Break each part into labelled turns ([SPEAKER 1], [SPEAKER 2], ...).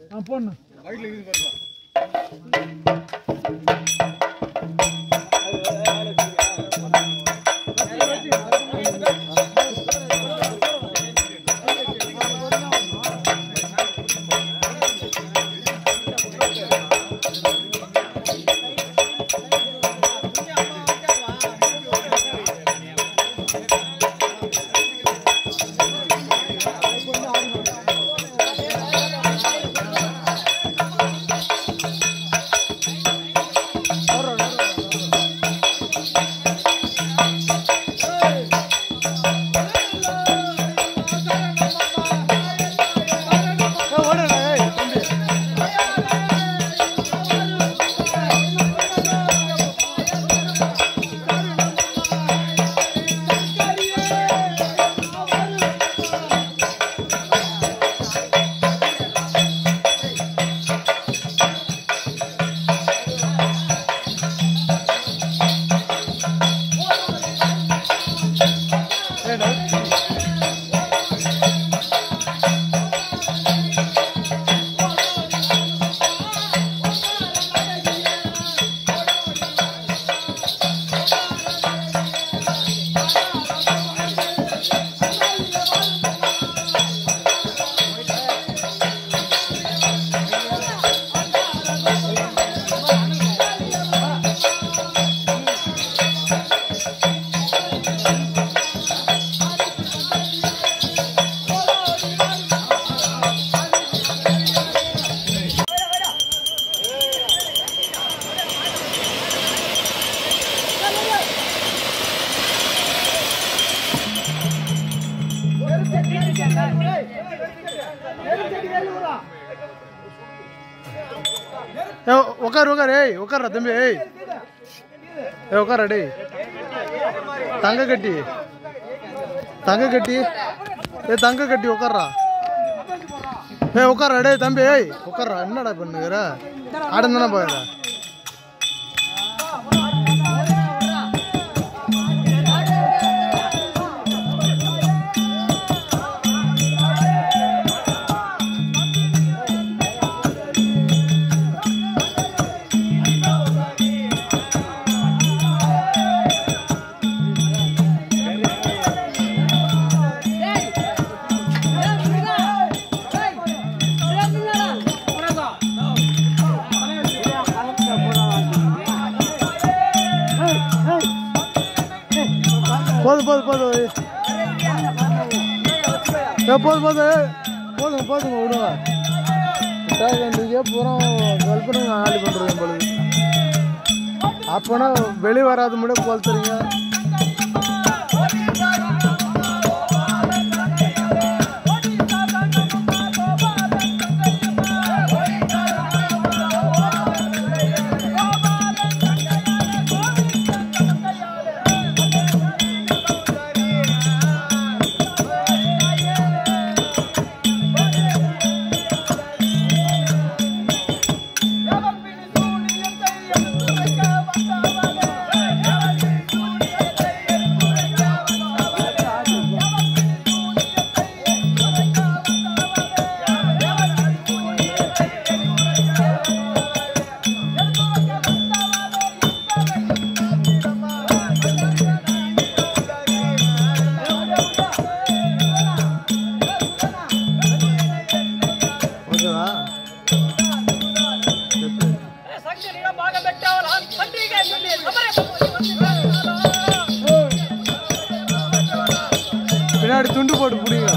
[SPEAKER 1] ஆ போண்ணு ஏ உட்காரு உட்காரு ஏய் உட்கார்றா தம்பி ஏய் ஏ உட்கார டேய் தங்க கட்டி தங்க கட்டி ஏ தங்க கட்டி உட்கார்றா ஏய் உட்கார்றா டேய் தம்பி ஏய் உட்கார்றா என்னடா பண்ணுகிற ஆடந்தானே போயிடுற போதும் போதும் போதும் ஏய். ஏ போதும் போதும் ஏய். போதுங்க போதுங்க விடுங்க விட்டாங்க நீங்க பூரா கல்பனை ஆளி பண்ணுறீங்க பொழுது அப்போனா வெளி வராது மட்டும் கொளுத்துறீங்க ஓகேவா பின்னாடி துண்டு போட்டு பிடிங்க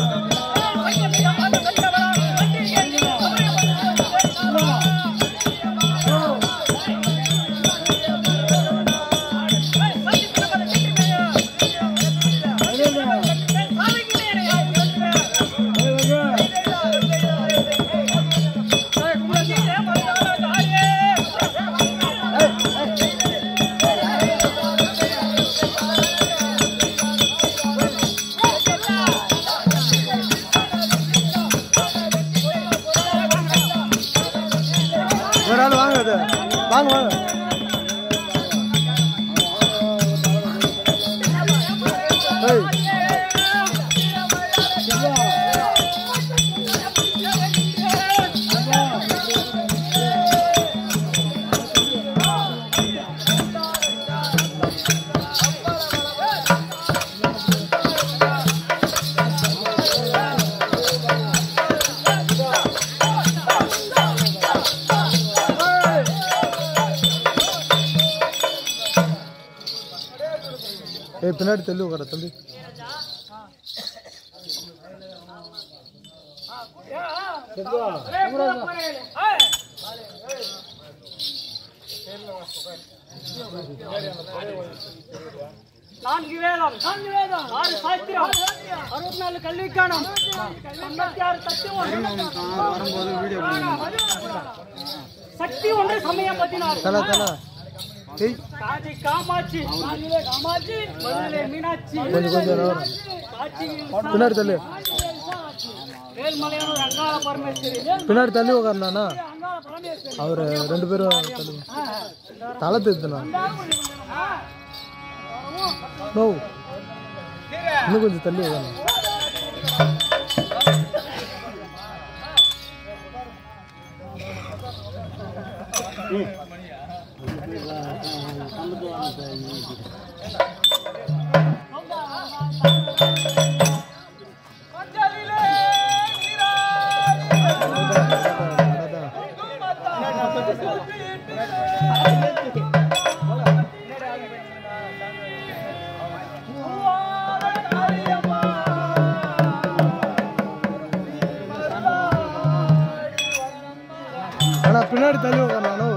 [SPEAKER 1] ஒரு ஆள் வாங்க இது வாங்க வாங்க ஏய் ஏய் பின்னாடி தள்ளி உட்கார தம்பி
[SPEAKER 2] நான்கு வேதம் நான்கு வேதம் ஆறு சாஸ்திரம் அறுபத்தி நாலு கல்விக்கானம் ஐம்பத்தி ஆறு தத்துவம்
[SPEAKER 1] வரும்போது வீடியோ
[SPEAKER 2] சக்தி ஒன்று சமயம் பதினாறு
[SPEAKER 1] தல தல ஏய்
[SPEAKER 2] காஞ்சி காமாட்சி காஞ்சிலே காமாட்சி மதுரை மீனாட்சி
[SPEAKER 1] கொஞ்சம் கொஞ்சம் வரும்
[SPEAKER 2] காட்சி
[SPEAKER 1] பின்னாடி தள்ளு
[SPEAKER 2] வேல்மலையான அங்காள பரமேஸ்வரி
[SPEAKER 1] பின்னாடி தள்ளி உட்காரண்ணா
[SPEAKER 2] அங்காள பரமேஸ்வரி
[SPEAKER 1] அவர் ரெண்டு பேரும் தள்ளி தலை திருத்தண்ணா நோ இன்னும் கொஞ்சம் தள்ளி உட்காரணும் ஆனா பின்னாடி தள்ளி உட்காரண்ணா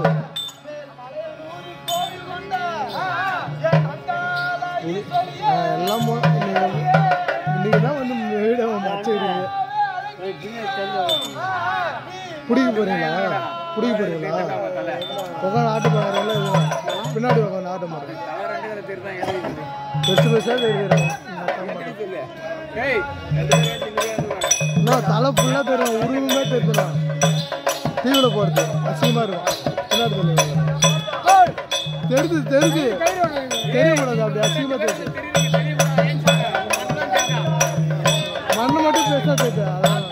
[SPEAKER 1] எல்லாம் மொ- இன்னைக்கு இன்னைக்கு தான் வந்து வீடியோ வந்து அச்சுக்கிறீங்க பிடிக்க போறீங்களா பிடிக்க போறீங்களா உட்காந்து ஆட்டு பாக்குறீங்களா பின்னாடி உட்காந்து ஆட்ட மாட்டேன் பெருசு பெருசா தெரியுறேன் தலை ஃபுல்லா தெரியும் உருவமே தெரியுதுண்ணா டிவியில போறது அசிங்கமா இருக்கும் பின்னாடி தெரியும் தெரியுது தெரியுது தெரியக்கூடாது அப்படி அசிங்கமா தெரியுது மண்ணு மட்டும் பெருசா தெரியுது அதான்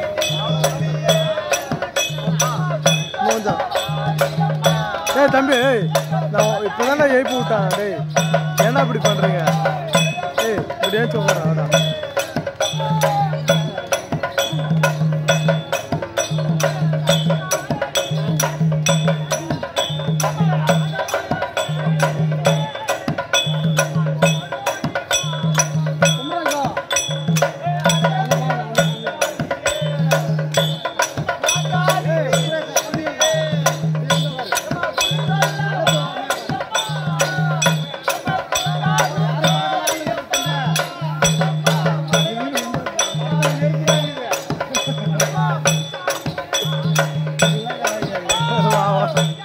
[SPEAKER 1] கொஞ்சம் ஏய் தம்பி ஏய் நான் இப்போதானே எழுப்பி விட்டாங்க டேய் ஏன்னா இப்படி பண்றீங்க ஏய் இப்படியே சொல்றேன் அதான் வா, வா.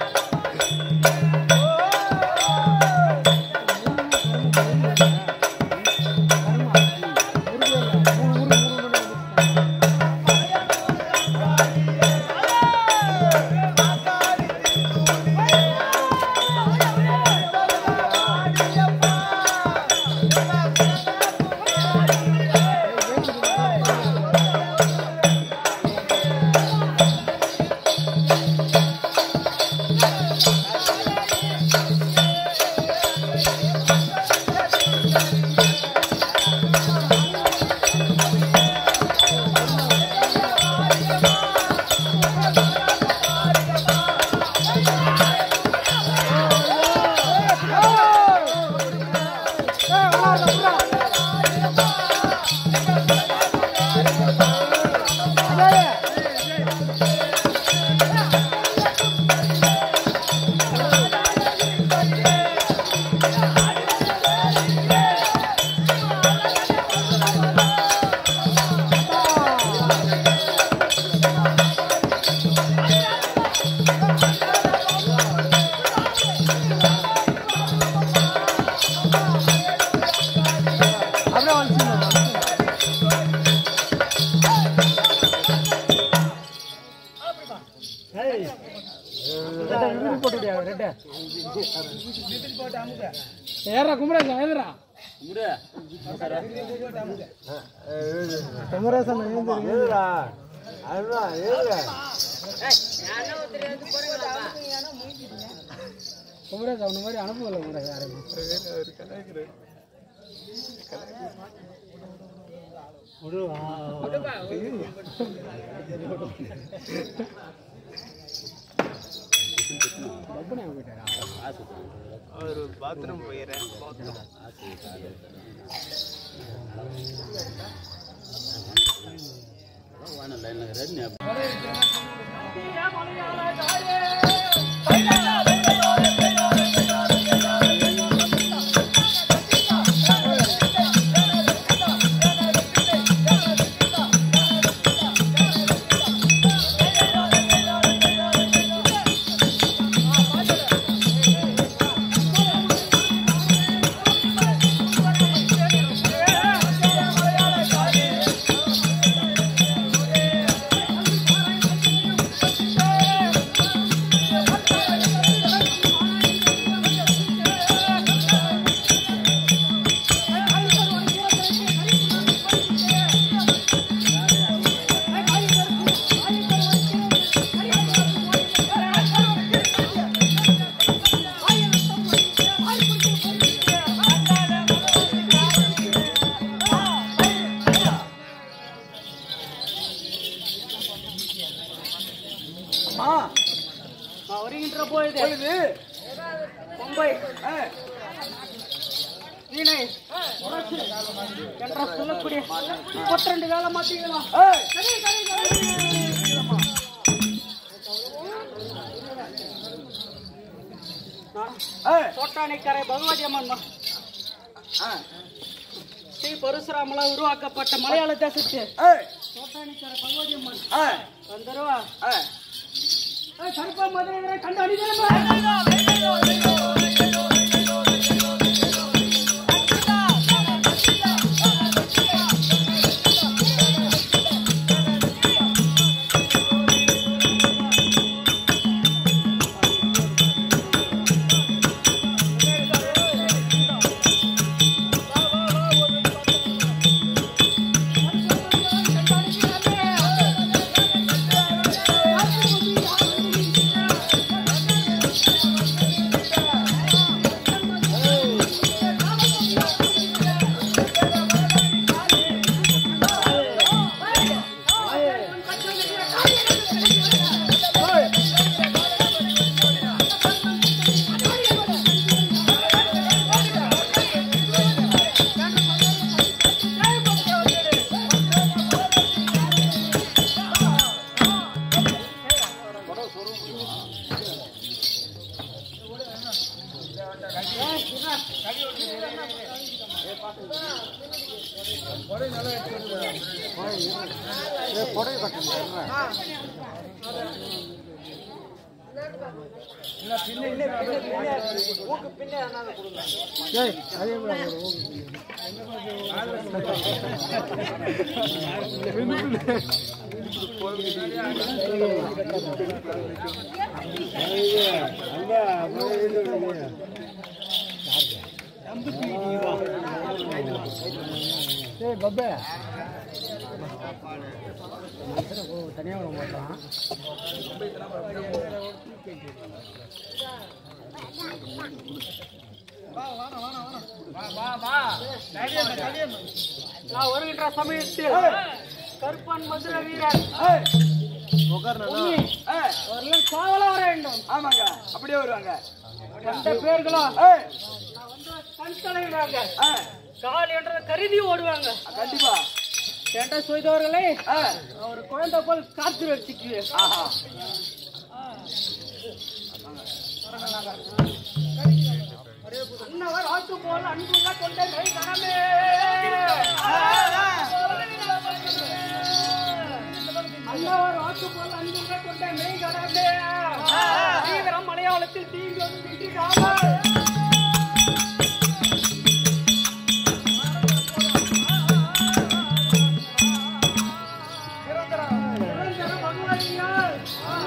[SPEAKER 1] அப்படியே வந்துச்சு
[SPEAKER 2] ஏறா குமரேசா ஏதுரா
[SPEAKER 1] குமரேசன் எழுந்திருங்க
[SPEAKER 2] குமரேசா உன்ன மாதிரி அனுப்பல குமரேசா யாரும்
[SPEAKER 3] ஒரு பாத்ரூம் போயிடுறேன் பாத்ரூம்
[SPEAKER 2] நான் வருகின்ற பொழுது மும்பை வீணை முரசு என்ற சொல்லக்கூடிய முப்பத்திரெண்டு வேலை மாட்டீங்களா சரி, சரி, சரி. நான் கோட்டானைக்கரை பகவதி அம்மன் மா- ஸ்ரீ பரசுராமலா உருவாக்கப்பட்ட மலையாள தேசத்து கோட்டானைக்கரை பகவதி அம்மன் வந்துருவா கருப்பா மதுரை கண்டு அணிதரமா நான் வருகின்ற சமயத்தில் கருப்பன் மதுரை வீரன் உண்ணி, அவர்கள் காவலா வர வேண்டும்
[SPEAKER 3] ஆமாங்க அப்படியே வருவாங்க
[SPEAKER 2] எந்த பேர்களும்
[SPEAKER 3] ஏய்,
[SPEAKER 2] நான் வந்து கண் தலையிடுறாங்க
[SPEAKER 3] ஆ,
[SPEAKER 2] கால் என்றதை கருதி ஓடுவாங்க
[SPEAKER 3] கண்டிப்பா
[SPEAKER 2] என்ற செய்தவர்களை
[SPEAKER 3] ஆ,
[SPEAKER 2] ஒரு குழந்தை போல் காத்து வச்சுக்கு
[SPEAKER 3] ஆஹா
[SPEAKER 2] அன்னவர் ஆட்டு போல் அன்புள்ள கொண்ட மெய் கணமே அன்னவர் ஆட்டு போல் அன்புள்ள கொண்ட மெய் கணமே தீவிரம் மலையாளத்தில் தீங்கு திண்டி காமல் நிரந்தர பகவதியால்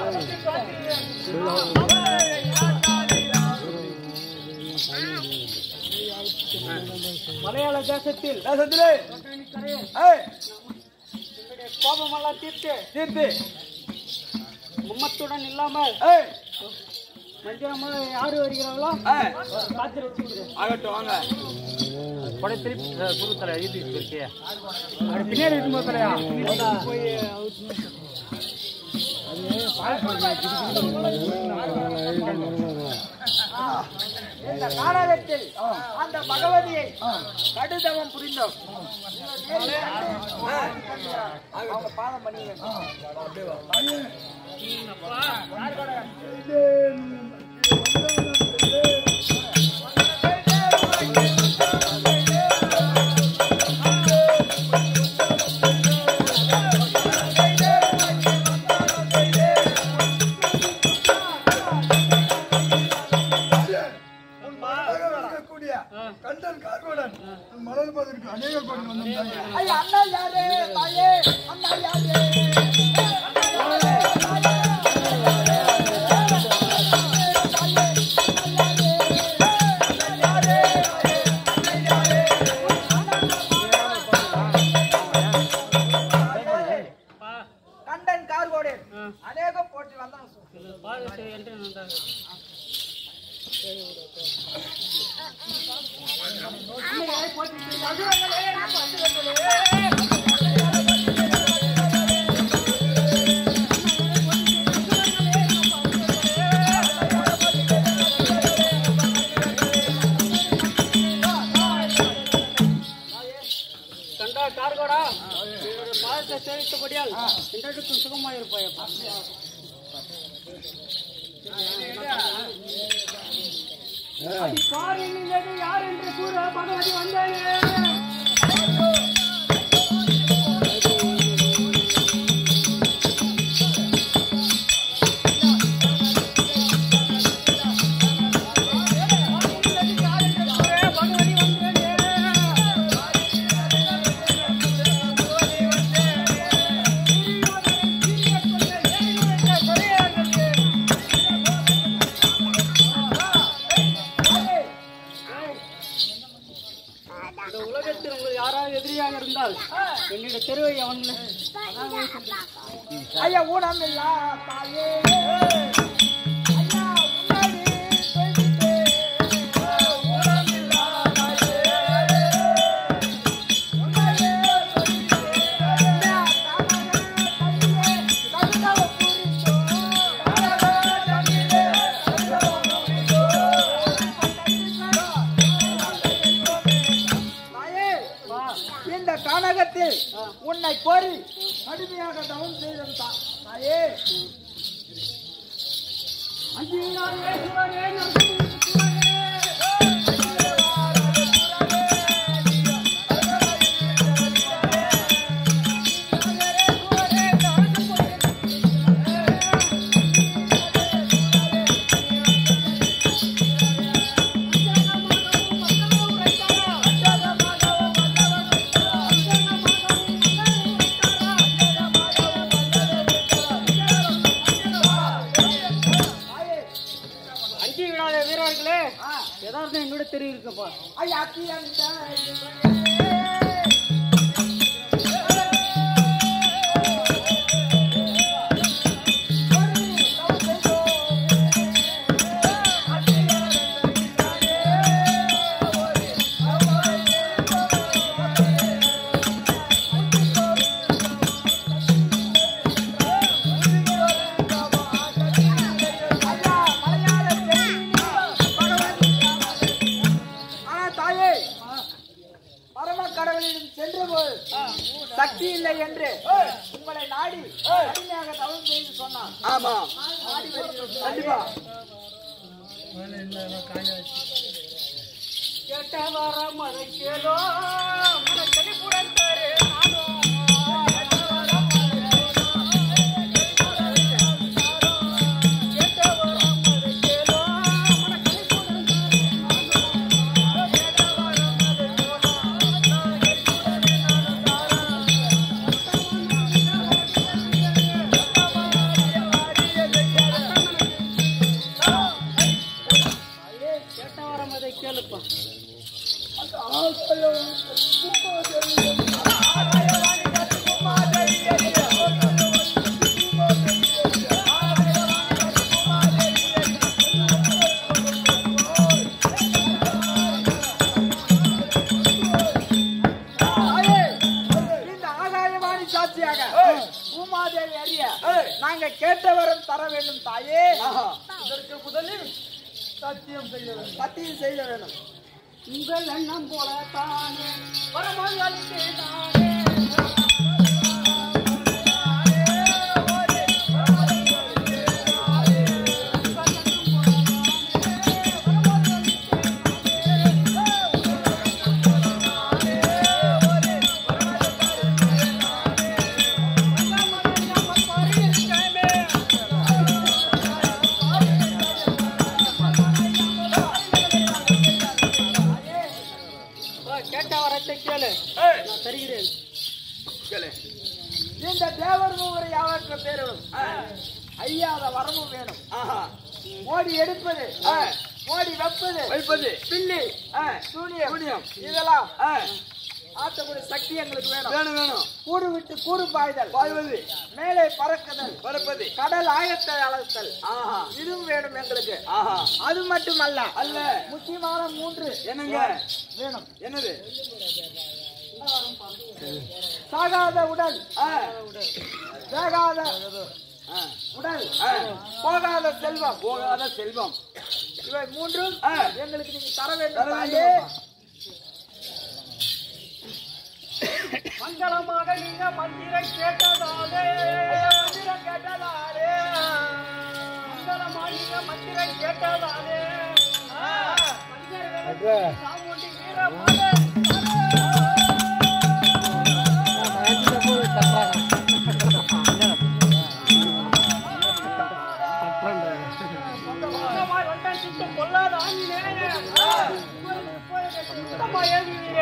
[SPEAKER 2] மலையாள தேசத்தில்
[SPEAKER 3] தேசத்திலே
[SPEAKER 2] கரையை
[SPEAKER 3] ஏய்,
[SPEAKER 2] என்னுடைய கோபமெல்லாம் தீர்த்து
[SPEAKER 3] தீர்த்து
[SPEAKER 2] மும்மத்துடன் இல்லாமல்
[SPEAKER 3] ஏய்,
[SPEAKER 2] மஞ்சளமாக யாரு வருகிறாங்களோ
[SPEAKER 3] ஏய்,
[SPEAKER 2] காத்து வச்சுக்கிறேன்
[SPEAKER 3] ஆகட்டும் வாங்க
[SPEAKER 2] கொடை திருப்பி குருத்தலை எழுதி இருக்கே பின்னாடி இருக்கும் போய்
[SPEAKER 4] இந்த நாடகத்தில் அந்த பகவதியை கடுதவம் புரிந்தோம் அவங்க பாதம் பண்ணி
[SPEAKER 5] இருக்கக்கூடிய கண்டன் கார்கோடன் மலர் பதிற்கு அநேக கோடி வந்திருந்தாங்க
[SPEAKER 4] ஐயா அண்ணா யாரு தாயே அண்ணா யாரு கண்டன் கார்கோடு அநேகம் போட்டி வந்தாங்க
[SPEAKER 2] கண்டா கார்கோடா இவருடைய பாதத்தை சேவித்தபடியால் இன்றைக்கும் சுகமாயிருப்பாயப்பா பாரினிலே யார் என்று கூற பகவதி வந்தாயே இந்த உலகத்தில் உங்களுக்கு யாராவது எதிரியாக இருந்தால் என்னுடைய தெருவை அவன்
[SPEAKER 4] ஐயா ஊனம் இல்லா தாயே ஐயா முன்னாடி பேசிட்டு ஊனம் இல்லா தாயே முன்னாடி பேசிட்டு ஐயா தாமரை தண்ணியே கவிதாவை பூரிச்சோ தாமரை தண்ணியே கவிதாவை பூரிச்சோ தாயே இந்த கானகத்தில் உன்னை கோரி கடுமையாக தவம் செய்தது தான் தாயே
[SPEAKER 2] அஞ்சினாரே சிவனே நரசிம்மனே அஞ்சி விடாத வீரர்களே யதார்த்தம் என்னோட தெரியிருக்கப்பா
[SPEAKER 4] ஐயா தீயந்த ஆனா தாயே பரம கடவுளிடம் சென்று போய் சக்தி இல்லை என்று உங்களை நாடி கடுமையாக தவம் செய்து சொன்னான் ஆமா நாடி வருகிறோம் கண்டிப்பா
[SPEAKER 2] கேட்ட வர மதை கேளோ மனக்கடி புறந்தாரு நானோ கேட்ட வர மதை கேளுப்பா
[SPEAKER 4] தாயே, இந்த ஆகாயவாணி சாட்சியாக பூமாதேவி அறிய நாங்க நீங்கள் கேட்டவரும் தர வேண்டும் தாயே
[SPEAKER 5] இதற்கு முதலில் சத்தியம் செய்ய வேண்டும்
[SPEAKER 4] சத்தியம் செய்ய வேண்டும்
[SPEAKER 2] உங்கள் எண்ணம் போல தானே வரமளித்தே தானே கேட்ட வரத்தை கேளு நான் தருகிறேன்
[SPEAKER 4] இந்த தேவர் மூவரை யாவற்ற பேரும் ஐயாத வரமும் வேணும் மோடி எடுப்பது மோடி வைப்பது
[SPEAKER 3] வைப்பது
[SPEAKER 4] பில்லி சூனியம் இதெல்லாம் ஆட்டக்கூடிய சக்தி எங்களுக்கு வேணும்
[SPEAKER 3] வேணும் வேணும்
[SPEAKER 4] கூடு விட்டு கூடு பாய்தல்
[SPEAKER 3] பாய்வது
[SPEAKER 4] மேலே பறக்குதல்
[SPEAKER 3] பறப்பது
[SPEAKER 4] கடல் ஆயத்தை அளத்தல்
[SPEAKER 3] ஆஹா
[SPEAKER 4] இதுவும் வேணும் எங்களுக்கு
[SPEAKER 3] ஆஹா
[SPEAKER 4] அது மட்டுமல்ல
[SPEAKER 3] அல்ல
[SPEAKER 4] முக்கியமான மூன்று
[SPEAKER 3] என்னங்க
[SPEAKER 4] வேணும்
[SPEAKER 3] என்னது
[SPEAKER 4] சாகாத உடல்
[SPEAKER 3] ஆ,
[SPEAKER 4] வேகாத
[SPEAKER 3] ஆ,
[SPEAKER 4] உடல்
[SPEAKER 3] ஆ.
[SPEAKER 4] போகாத செல்வம்
[SPEAKER 3] போகாத செல்வம்
[SPEAKER 4] இவை மூன்றும்
[SPEAKER 3] ஆ.
[SPEAKER 4] எங்களுக்கு நீங்க தர வேண்டும்
[SPEAKER 3] தர
[SPEAKER 4] தாயே.
[SPEAKER 3] வேண்டும்
[SPEAKER 2] மங்களமாக நீங்க மந்திரை கேட்டதாலே மந்திரம் கேட்டதாலே மங்களமாக நீங்க மந்திரை கேட்டதாலே மந்திர சாமுண்டி வீரமாக சொந்தமாய் வந்தான் சுத்தம் கொள்ளாத ஆஞ்சநேயனே. சுத்தமா ஏங்குவீங்க.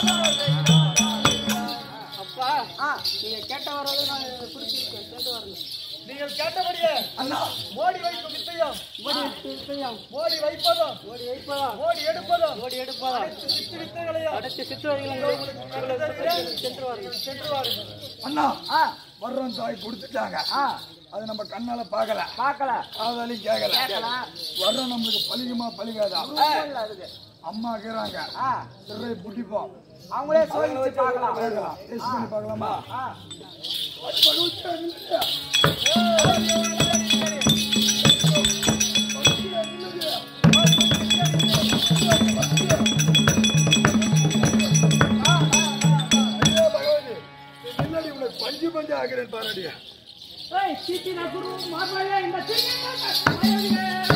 [SPEAKER 2] அப்பா
[SPEAKER 4] ஆ.
[SPEAKER 2] நீங்க கேட்ட வரதை நான் குறிச்சிருக்கேன் கேட்டு வரணும்
[SPEAKER 5] நீங்கள் கேட்டபடியே அண்ணா மோடி வைக்கும் வித்தையும்
[SPEAKER 2] ஓடி எடுப்பதும்
[SPEAKER 5] மோடி வைப்பதும்
[SPEAKER 2] ஓடி வைப்பதா
[SPEAKER 5] மோடி எடுப்பதும்
[SPEAKER 2] ஓடி எடுப்பதா
[SPEAKER 5] சித்து வித்தைகளையும்
[SPEAKER 2] அடுத்து சிற்றுவர்களை சென்று வாருங்கள்
[SPEAKER 5] சென்று வாருங்கள் அண்ணா
[SPEAKER 4] ஆ,
[SPEAKER 5] வர்றோம் தாய் கொடுத்துட்டாங்க
[SPEAKER 4] ஆ,
[SPEAKER 5] அது நம்ம கண்ணால பார்க்கல
[SPEAKER 4] பார்க்கல
[SPEAKER 5] காதாலையும் கேட்கல
[SPEAKER 4] கேட்கல.
[SPEAKER 5] வர்றோம் நம்மளுக்கு பழிக்குமா பழிக்காதா
[SPEAKER 4] ரூபாய்ல அதுக்கு.
[SPEAKER 5] அம்மா இருக்கிறாங்க
[SPEAKER 4] ஆ,
[SPEAKER 5] சிறை புட்டிப்போம்
[SPEAKER 4] அவங்களே சோதிச்சு பார்க்கலாம்
[SPEAKER 5] பார்க்கலாம் டெஸ்ட் பண்ணி பார்க்கலாமா
[SPEAKER 4] ஆ.
[SPEAKER 5] ஐயோ பகவதி முன்னாடி உனக்கு பஞ்சு பஞ்சு ஆகிறேன் பாரடியா
[SPEAKER 2] ஏய் சீட்டின குரு மார்பாயே இந்த சீட்டின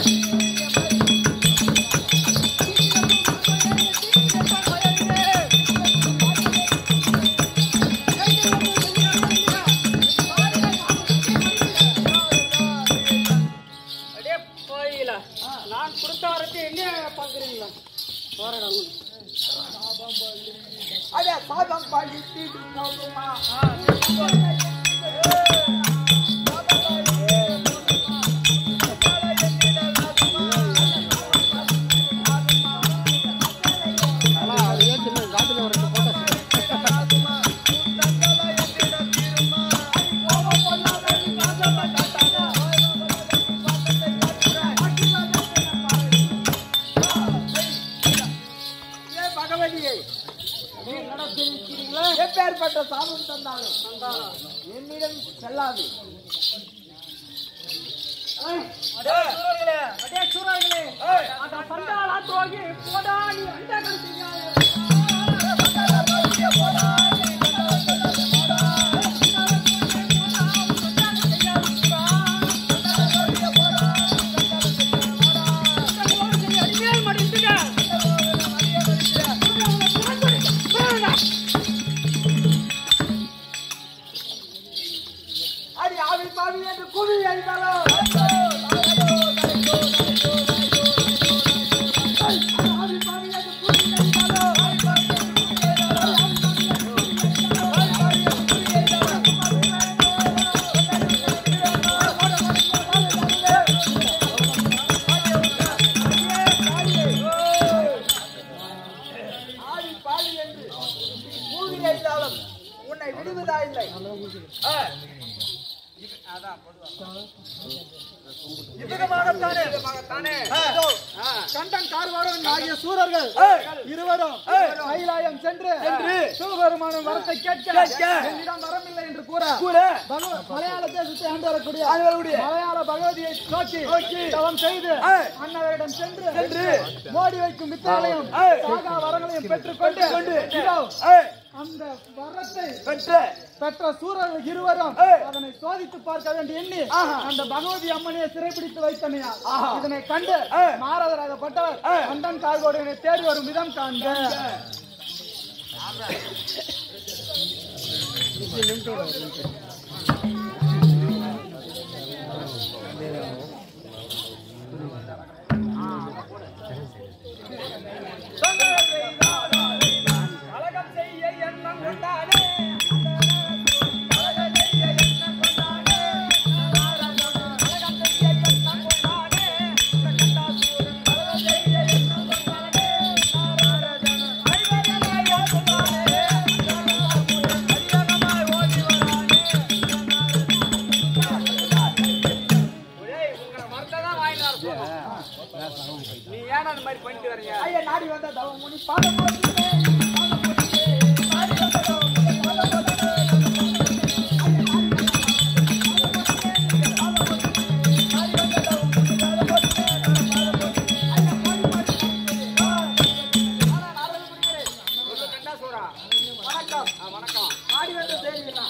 [SPEAKER 2] அடே போயில நான் கொடுத்த வரத்தை என்ன பாக்குறீங்களா போறடா
[SPEAKER 4] அதே சாதம் பழித்து போகுமா ஏ பகவதியை எப்பேற்பட்ட சாபம் தந்தாலும் என்னிடம் செல்லாது
[SPEAKER 2] அடே சூரர்களே அந்த சண்டாளா துரோகி போடா நீ அந்த கருத்து
[SPEAKER 4] அடி ஆவி பாவி என்று குவி அழிந்தாலும் ஆவி பாவி என்று குவி ஆவி பாவி என்று கூவி அழிந்தாலும் உன்னை விடுவதா இல்லை ஆ.
[SPEAKER 5] இவ்விதமாகத்தானே
[SPEAKER 4] தானே
[SPEAKER 5] இதோ, கண்டன் கார்வாடன் ஆகிய சூரர்கள் இருவரும் கைலாயம் சென்று சிவபெருமானின் வரத்தை கேட்க என்னிடம் வரமில்லை என்று கூற
[SPEAKER 4] கூட
[SPEAKER 5] பகவ- மலையாள தேசத்தை ஆண்டு வரக்கூடிய
[SPEAKER 4] ஆண்டு வரக்கூடிய
[SPEAKER 5] மலையாள பகவதியை நோக்கி
[SPEAKER 4] நோக்கி
[SPEAKER 5] தவம் செய்து
[SPEAKER 4] ஆ.
[SPEAKER 5] அன்னவரிடம் சென்று
[SPEAKER 4] சென்று
[SPEAKER 5] மோடி வைக்கும் வித்தைகளையும்
[SPEAKER 4] ஆ.
[SPEAKER 5] சாகா வரங்களையும் பெற்றுக்கொண்டு
[SPEAKER 4] கொண்டு
[SPEAKER 5] இதோ
[SPEAKER 4] ஏய்,
[SPEAKER 5] அந்த வரத்தை
[SPEAKER 4] பெற்ற
[SPEAKER 5] பெற்ற சூரர்கள் இருவரும்
[SPEAKER 4] ஏய்.
[SPEAKER 5] அதனை சோதித்து பார்க்க வேண்டிய எண்ணி
[SPEAKER 4] ஆஹா.
[SPEAKER 5] அந்த பகவதி அம்மனையை சிறைப்பிடித்து வைத்தனையா
[SPEAKER 4] ஆஹா.
[SPEAKER 5] இதனை கண்டு
[SPEAKER 4] ஏய்.
[SPEAKER 5] நாரதராகப்பட்டவர்
[SPEAKER 4] ஏய்.
[SPEAKER 5] அண்டன் கால்கோடினை தேடி வரும் விதம் காண்க
[SPEAKER 4] அழகம் செய்ய எண்ணம் கொண்டானே அழகம் செய்ய எண்ணம் கொண்டானே அழகம் செய்ய எண்ணம் கொண்டானே கண்டாசூரன் அழகம் செய்ய எண்ணம் கொண்டானே ஐவரமாய் ஓடுவானே அரியணமாய் ஓடி வரானே ஒரே உங்களை மறந்ததான் வாங்கினார் நீ ஏன் அந்த மாதிரி பண்ணிட்டு வரீங்க
[SPEAKER 5] ஐயா நாடி வந்த தவம் முனி பாதம் போட்டுட்டே, பாதம் போட்டுட்டே, நாடி வந்த தவம் முனி பாதம் போட்டுட்டே,
[SPEAKER 4] வணக்கம் ஆ, வணக்கம்
[SPEAKER 5] நாடி வந்த செய்திதான்.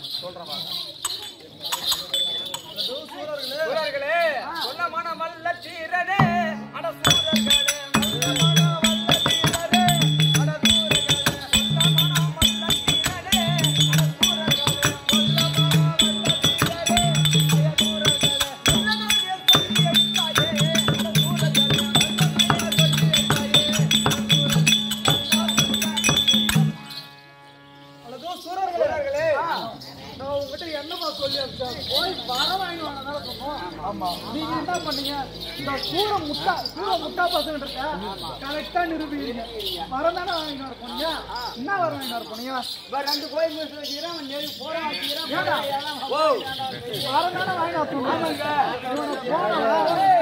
[SPEAKER 4] சூரர்களே சொல்ல மனமல்ல தீரனே அட சூரர்களே நல்ல மனமல்ல தீரனே அட சூரர்களே சொல்ல மனமல்ல தீரனே அட சூரர்களே சொல்ல மனமல்ல தீரனே அட சூரர்களே நல்லதையே சொல்லி எட்டாயே அட சூரர்களே நல்லதையே சொல்லி
[SPEAKER 5] அல்லதோ சூரர்களே, நான் உங்ககிட்ட என்னமா சொல்லி அனுப்பிச்சேன்? போய் வர வாங்கி வாங்கினால சொன்னோம். நீங்க என்ன பண்ணீங்க இந்த சூர முட்டா சூர முட்டா பசங்க இருக்க கரெக்டா நிரூபிக்கிறீங்க மரம் தானே வாங்கிட்டு வர போனீங்க என்ன வர வாங்கிட்டு வர போனீங்க
[SPEAKER 4] இப்ப ரெண்டு கோயில் மிஸ் வச்சுக்கிறேன் அவன் நெறி போறான் வச்சுக்கிறேன்
[SPEAKER 5] ஏடா?
[SPEAKER 4] ஓ
[SPEAKER 5] மரம் தானே வாங்கிட்டு வர சொன்னாங்க இவனை போனா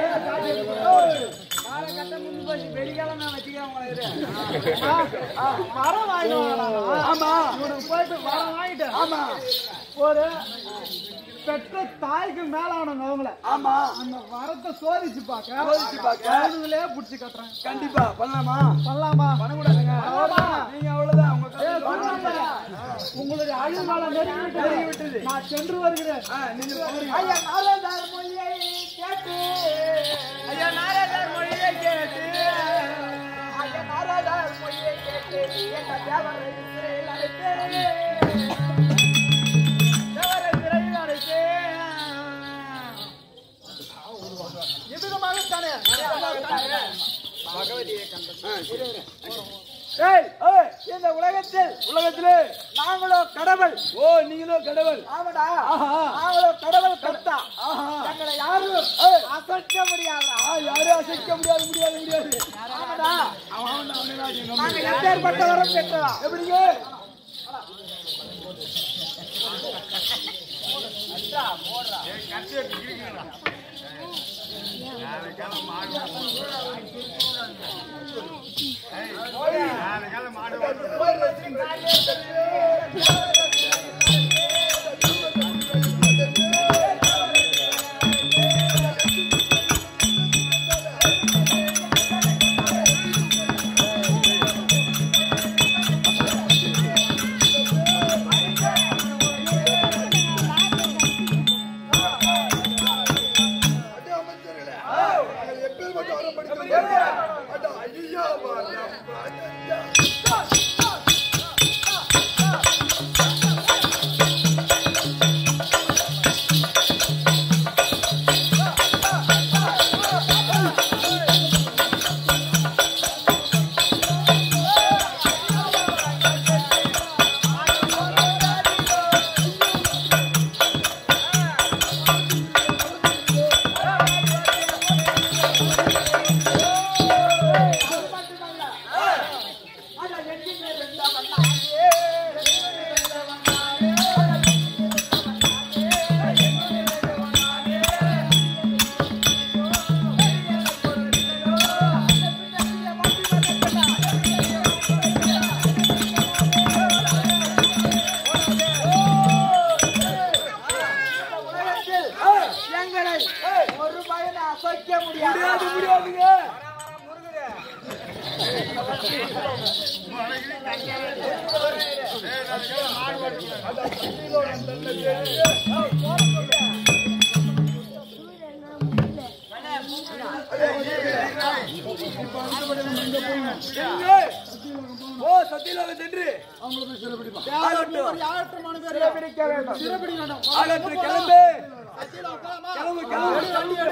[SPEAKER 4] காலகட்டம் முன்னு போச்சு வெளிக்காலம் நான் வச்சுக்கிறேன் உங்களை
[SPEAKER 5] மரம் வாங்கிட்டு வாங்கலாம்
[SPEAKER 4] ஆமா
[SPEAKER 5] இவனுக்கு போயிட்டு மரம் வாங்கிட்டு
[SPEAKER 4] ஆமா
[SPEAKER 5] ஒரு பெற்ற தாய்க்கு மேலானவங்க அவங்கள
[SPEAKER 4] ஆமா
[SPEAKER 5] அந்த வரத்தை சோதிச்சு பார்க்க
[SPEAKER 4] சோதிச்சு பார்க்க.
[SPEAKER 5] அவனுங்களே புடிச்சு கட்டுறேன்
[SPEAKER 4] கண்டிப்பா பண்ணலாமா
[SPEAKER 5] பண்ணலாமா
[SPEAKER 4] பண்ணக்கூடாதுங்க
[SPEAKER 5] அவ்வளவுதான்.
[SPEAKER 4] நீங்க அவ்வளவுதான் உங்க
[SPEAKER 5] ஏய்,
[SPEAKER 4] கதை
[SPEAKER 5] சொன்னாங்க. உங்களுடைய அழிவு காலம் நெருங்கி விட்டது நான் சென்று வருகிறேன்
[SPEAKER 4] ஆ, நீங்க போறீங்க.
[SPEAKER 5] ஐயா நாலாந்தார் மொழியை கேட்டு
[SPEAKER 4] ஐயா நாராயணர் மொழியை கேட்டு
[SPEAKER 5] ஐயா நாலாந்தார் மொழியை கேட்டு எங்க தேவரை சிறையில் அடைத்து தேவரை சிறையில் அடைத்து இவ்விதமாகத்தானே
[SPEAKER 4] ஏய், ஏய், இந்த உலகத்தில் உலகத்திலே நாங்களோ கடவுள் ஓ நீங்களோ கடவுள்
[SPEAKER 5] ஆமாடா
[SPEAKER 4] ஆஹா.
[SPEAKER 5] நாங்களோ கடவுள் கர்த்தா
[SPEAKER 4] ஆஹா.
[SPEAKER 5] எங்களை யாரும்
[SPEAKER 4] ஏய்.
[SPEAKER 5] அசைக்க முடியாதா
[SPEAKER 4] ஆ, யாரும் அசைக்க முடியாது முடியாது முடியாது
[SPEAKER 5] ஆமாடா
[SPEAKER 4] அவன் அவன் அவனே தான் எங்க
[SPEAKER 5] நாங்க
[SPEAKER 4] அம்மா.
[SPEAKER 5] எப்பேற்பட்ட வரம் பெற்றதா
[SPEAKER 4] எப்படிங்க
[SPEAKER 5] அடே அமைச்சர்களே நாங்கள் எப்பேற்பட்ட வரம் படிக்கிறோம் அட ஐயா வரம் ஐயா
[SPEAKER 4] அசைக்க முடியாது
[SPEAKER 5] முடியாது முடியாதுங்க ஓ சத்தியலோக சென்று
[SPEAKER 4] சிறப்பிடிக்க வேண்டும்
[SPEAKER 5] ஆகட்டு கிளம்பு கிளம்பு கிளம்பு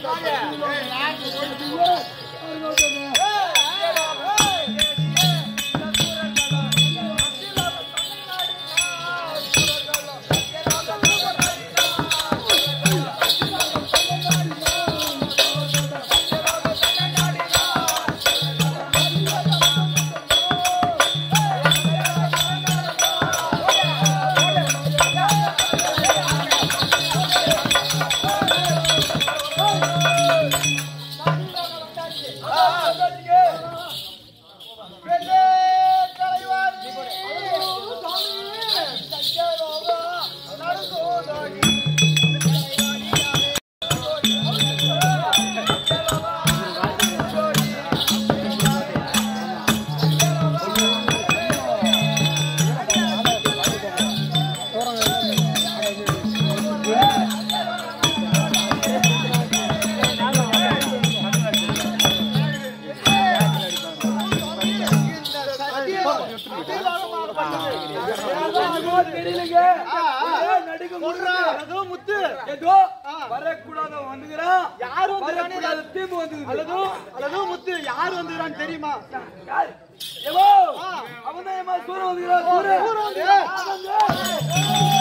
[SPEAKER 5] தெரியலங்க நடுக்க முடுறா முத்து ஏதோ வரக்கூடாத வந்துக்கிறான் யார் வரக்கூடாத தீம்பு வந்து அல்லதோ அல்லதோ முத்து யார் வந்துக்கிறான்னு தெரியுமா எவோ அவன் தான் ஏமா சூர வந்துக்கிறான் சூர சூர வந்துக்கிறான்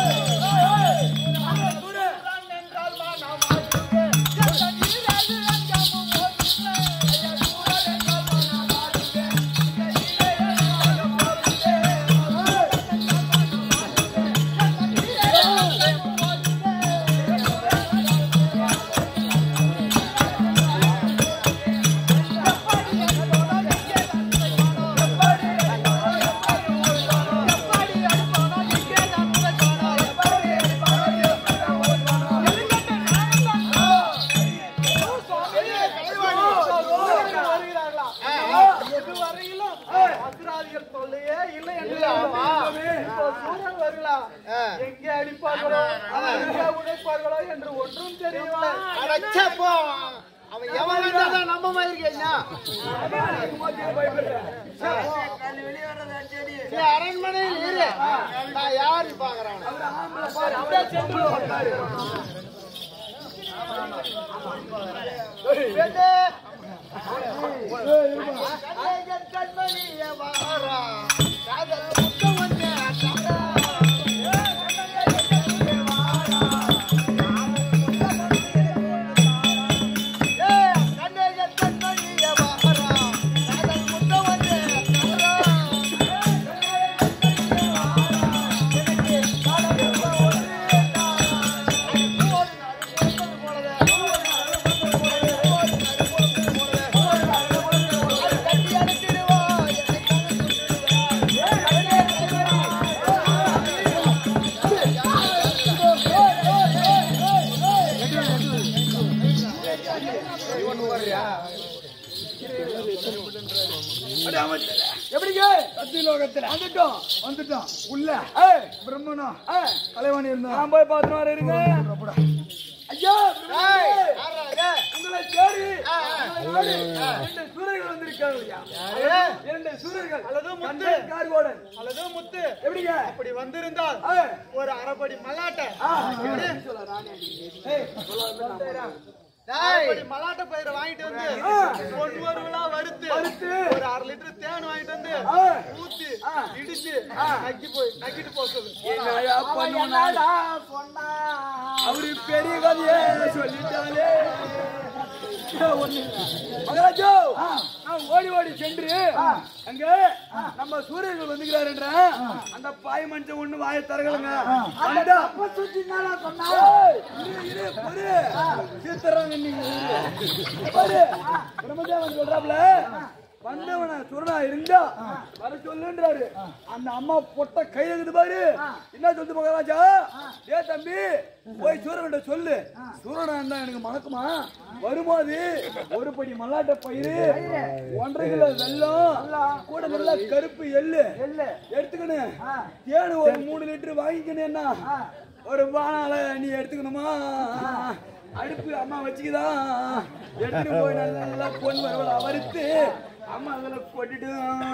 [SPEAKER 1] எது வரையிலும் அசுராதிகள் தொல்லையே இல்லை என்று இப்போ சூரன் வருகிறான் எங்கே அடிப்பார்களோ எங்கே உடைப்பார்களோ என்று ஒன்றும் தெரியவில்லை
[SPEAKER 4] அடைச்சப்போ அவன் எவன் வந்தாதான் நம்ம மாதிரி இருக்கீங்க நீ அரண்மனையில் இரு நான் யாரு பாக்குறான்
[SPEAKER 5] எப்படிங்க சத்தியலோகத்துல வந்துட்டோம் வந்துட்டோம் உள்ள பிரம்மனா கலைவாணி இருந்தா நான் போய் பார்த்துட்டு வர இருங்க ஐயா பிரம்மனே, உங்களை தேடி இரண்டு சூரர்கள் வந்திருக்காங்க ஐயா இரண்டு சூரர்கள் அல்லது முத்து கார்கோடன்
[SPEAKER 1] அல்லது முத்து
[SPEAKER 5] எப்படிங்க
[SPEAKER 1] அப்படி வந்திருந்தால்
[SPEAKER 5] ஆ,
[SPEAKER 1] ஒரு அரைப்படி மல்லாட்டை
[SPEAKER 5] ஆ,
[SPEAKER 1] ஏய், அரைப்படி மல்லாட்டை பயிரை வாங்கிட்டு வந்து ஒன்று ஒருவலா வறுத்து
[SPEAKER 5] வறுத்து,
[SPEAKER 1] ஒரு அரை லிட்டர் தேன் வாங்கிட்டு வந்து
[SPEAKER 5] ஆ,
[SPEAKER 1] ஊத்தி இடிச்சு நக்கி போய் நக்கிட்டு போக சொல்லு
[SPEAKER 5] என்னய்யா பண்ணுவனா? அவரு பெரிய கதையே சொல்லிட்டாலே மகாராஜோ நான் ஓடி ஓடி சென்று அங்க நம்ம சூரியர்கள் வந்துக்கிறாருன்ற அந்த பாய் மனுஷன் ஒண்ணு வாய தரகலுங்க அந்த அப்ப சுத்தி சீத்தரம் பாரு பிரம்மதேவன் சொல்றாப்ல வந்தவன சுரனா இருந்தா வர சொல்லுன்றாரு அந்த அம்மா பொட்ட கையில இருக்குது பாரு என்ன சொல்லுது மகாராஜா ஏ தம்பி போய் சூரன்கிட்ட சொல்லு சூரனா இருந்தா எனக்கு மணக்குமா வரும்போது ஒரு படி மல்லாட்ட பயிறு ஒன்றரை கிலோ வெல்லம் கூட நல்லா கருப்பு எள்ளு எடுத்துக்கணும் தேனு ஒரு மூணு லிட்டர் வாங்கிக்கணும் என்ன ஒரு பானால நீ எடுத்துக்கணுமா அடுப்பு அம்மா வச்சுக்குதா எடுத்துட்டு போய் நல்லா பொன் வரவளை வறுத்து அம்மா அதில் கொட்டிட்டு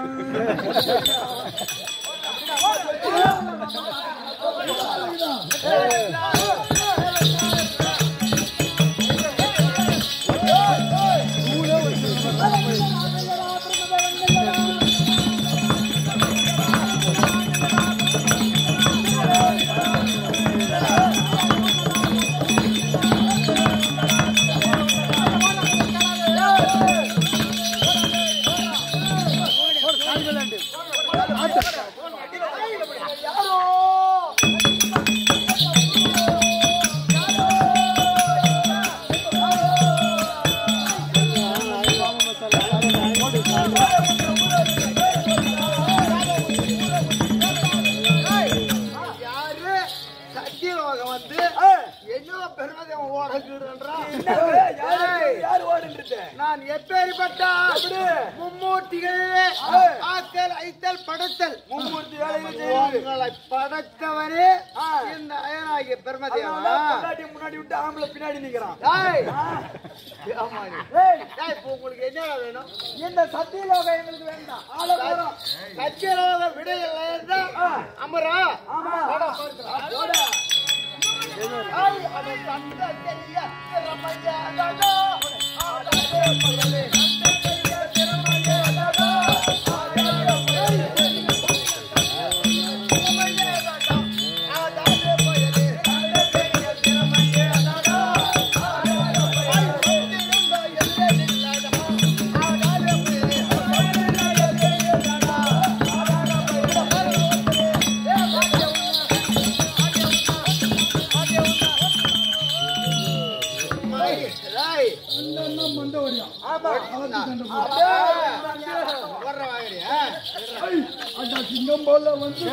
[SPEAKER 4] யாரு சத்தியலோகம் வந்து என்ன பெருமதி ஓடக்குறான்
[SPEAKER 5] யாரு யார் ஓடுன்றது
[SPEAKER 4] நான் எப்பேற்பட்ட மும்மூர்த்திகளே ஆக்கல் ஐத்தல் படைத்தல்
[SPEAKER 5] மும்மூர்த்தி வேலைகள் செய்யுது
[SPEAKER 4] உங்களை படைத்தவரே இந்த அயனாகிய பெருமதியாவா
[SPEAKER 5] பொண்டாட்டி முன்னாடி விட்டு ஆம்பளை பின்னாடி நிக்கிறான்
[SPEAKER 4] டேய். ஆமாடி. டேய், இப்போ உங்களுக்கு என்ன வேணும் இந்த சத்தியலோகம் எங்களுக்கு வேண்டாம் ஆலமரம் சத்தியலோக விடையில இருந்தா அமரா போடா, பார்க்கலாம். போடா. ஐ, அது தந்த தெரிய திறமையானதோ. ஆடாதே புயலே, தந்த தெரிய திறமையானதோ. ஆடாதே புயலே. திறமையானதோ. ஆடாதே புயலே, தந்த தெரிய திறமையானதோ. ஆடாதே புயலே. ஐ, ஒத்திருந்த எல்லையில்லாதோ. ஆடாதே புயலே, ஒத்திருந்த எல்லையில்லாதோ. ஆடாதே புயலே. ஏ, பாக்கிய உன்னை.
[SPEAKER 5] சிங்கம் போல வந்து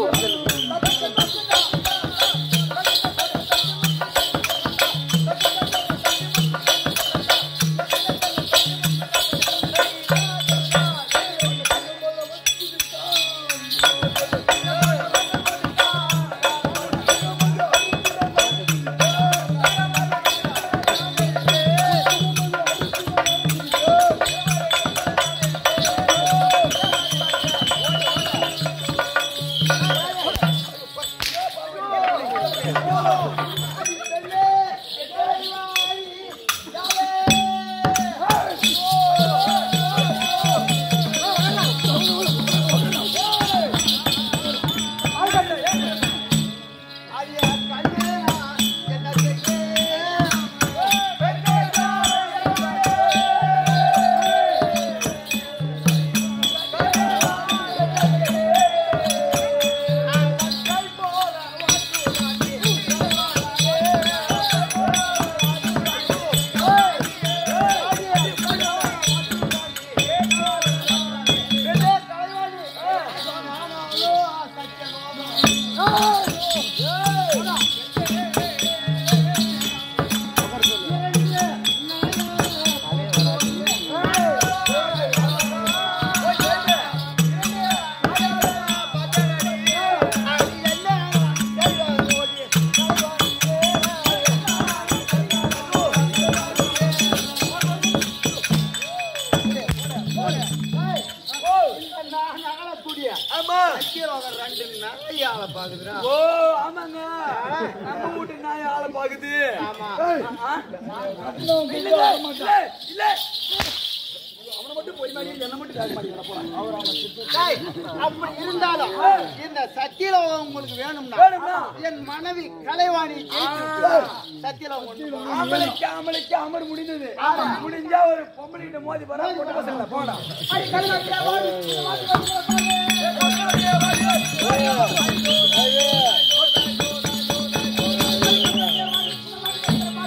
[SPEAKER 5] ஓ ஆமாங்க நம்ம வீட்டு நாய் ஆளை பாக்குது இல்ல இல்ல இல்ல அவனை மட்டும் போய் மாதிரி என்ன மட்டும் காக்க மாட்டேங்கிறான்
[SPEAKER 4] டேய், அப்படி இருந்தாலும் இந்த சத்தியலோகம் உங்களுக்கு வேணும்னா
[SPEAKER 5] வேணும்னா?
[SPEAKER 4] என் மனைவி கலைவாணி சத்தியலோகம் கொண்டு போ.
[SPEAKER 5] ஆம்பளைக்கு ஆம்பளைக்கு அமர் முடிந்தது முடிஞ்சா ஒரு பொம்பளைகிட்ட மோதி போறா பொட்ட பசங்கள போடா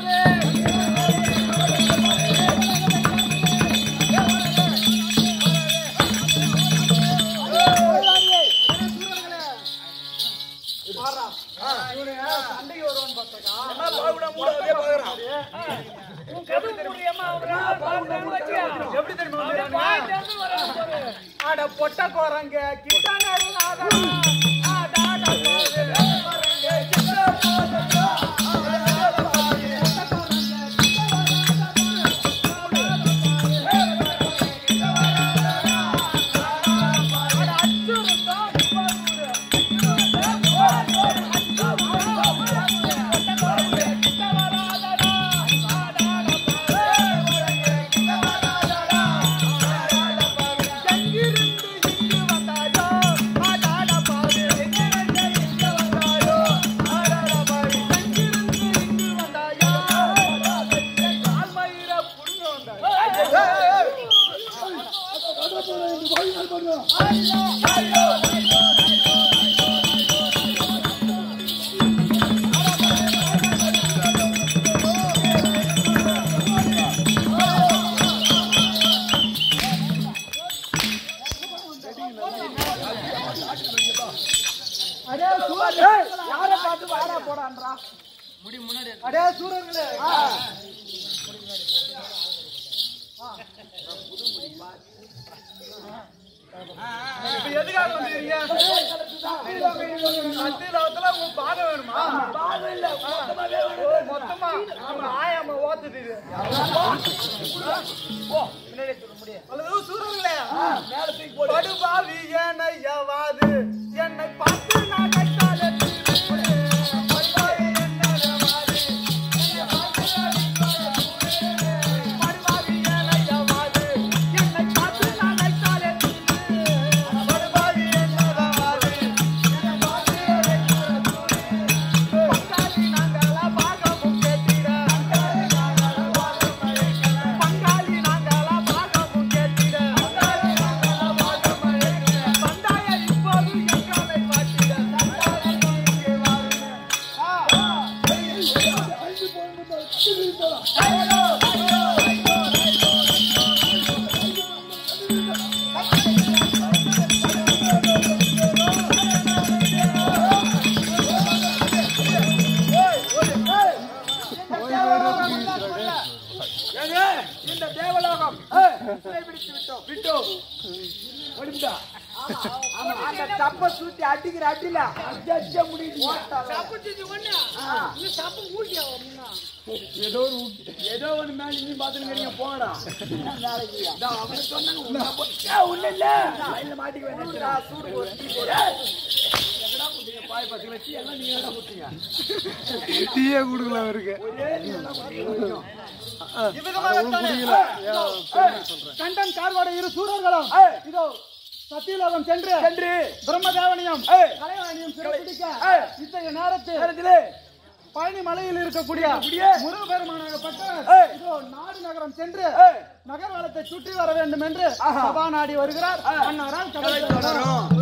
[SPEAKER 4] ஏ
[SPEAKER 5] பொட்ட குரங்க கிட்ட நடுநாதா ஆடாட குரங்க கிட்ட போதா யாரை பார்த்து வாடா போடான்றா அடே சூரர்களே இப்ப எதுக்காக வந்துக்கிறீங்க சத்தியலோகத்துல உங்க பாகம் வேணுமா பாகம் இல்ல மொத்தமாவே வேணும் மொத்தமா நம்ம ஆயாம ஓத்துது இது ஓ முன்னாடியே சொல்ல முடியும் அல்லது சூரர்களே மேல தூக்கி போடு படுபாவி என்னையவாது என்னை பார்த்து நான் கைத்தாலே படுபாவி என்னையவாது என்னை படுபாவி என்னையவாது என்னை பார்த்து நான் கைத்தாலே படுபாவி என்னையவாது என்னை பார்த்து பங்காளி நாங்களா பாகமும் கேட்டிட பங்காளி நாங்களா பாகமும் கேட்டிட பந்தாய இப்போது எங்களை மாட்டிட ஏங்க, இந்த தேவலோகம் சிறை பிடித்து விட்டோம் விட்டோம் ஒடிந்தா ஆமா அந்த தப்ப சுத்தி அடிக்கிற அடியில அடிச்ச முடியுது ஏதோ ஒரு ஊட்டி. ஏதோ ஒண்ணு மேல நீ பாத்துக்கிறீங்க போடா நாளைக்கு அவன் சொன்னாங்க உள்ள போ- ஏய், உள்ள இல்ல லைன்ல மாட்டிக்க வேண்டாம் சூடு போடு, டீ போடு. எங்கடா குடுத்தீங்க? பாய் பசங்க வச்சு எல்லாம் நீங்க தான் குடுத்தீங்க
[SPEAKER 1] டீயே கொடுக்கல அவருக்கு
[SPEAKER 5] ஒரே நீ தான் குடுத்தீங்க
[SPEAKER 1] கண்டன் கார்வாட இரு சூரர்களும் இதோ சத்தியலோகம் சென்று
[SPEAKER 5] சென்று
[SPEAKER 1] பிரம்மதேவனியம்
[SPEAKER 5] ஏய்.
[SPEAKER 1] கலைவாணியம் சிறப்பிடிக்க
[SPEAKER 5] ஏய்.
[SPEAKER 1] இத்தகைய நேரத்தில்
[SPEAKER 5] நேரத்திலே
[SPEAKER 1] பழனி மலையில் இருக்கக்கூடிய
[SPEAKER 5] இருக்கக்கூடிய
[SPEAKER 1] முருகபெருமானாகப்பட்டவர்
[SPEAKER 5] ஏய்.
[SPEAKER 1] இதோ நாடு நகரம் சென்று
[SPEAKER 5] ஏய்.
[SPEAKER 1] நகர்வலத்தை சுற்றி வர வேண்டும் என்று
[SPEAKER 5] ஆஹா.
[SPEAKER 1] சபா நாடி வருகிறார் அன்னாரால் கடை தொடரும்